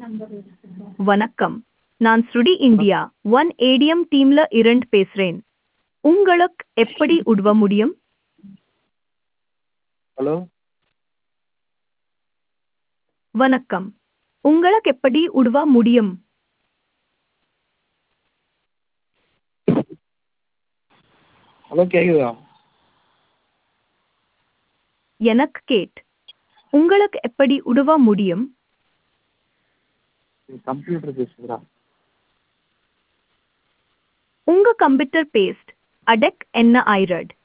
வணக்கம் நான் ஸ்ருடி இந்தியா ஒன் ஏடிஎம் டீம்ல இருந்து பேசுறேன் உங்களுக்கு எப்படி உதவ முடியும் ஹலோ வணக்கம் உங்களுக்கு எப்படி உதவ முடியும் ஹலோ கேட்குதா எனக்கு கேட் உங்களுக்கு எப்படி உதவ முடியும் கம்ப்யூட்டர் பேசுகிறா உங்க கம்ப்யூட்டர் பேஸ்ட் அடெக் என்ன ஆயிரட்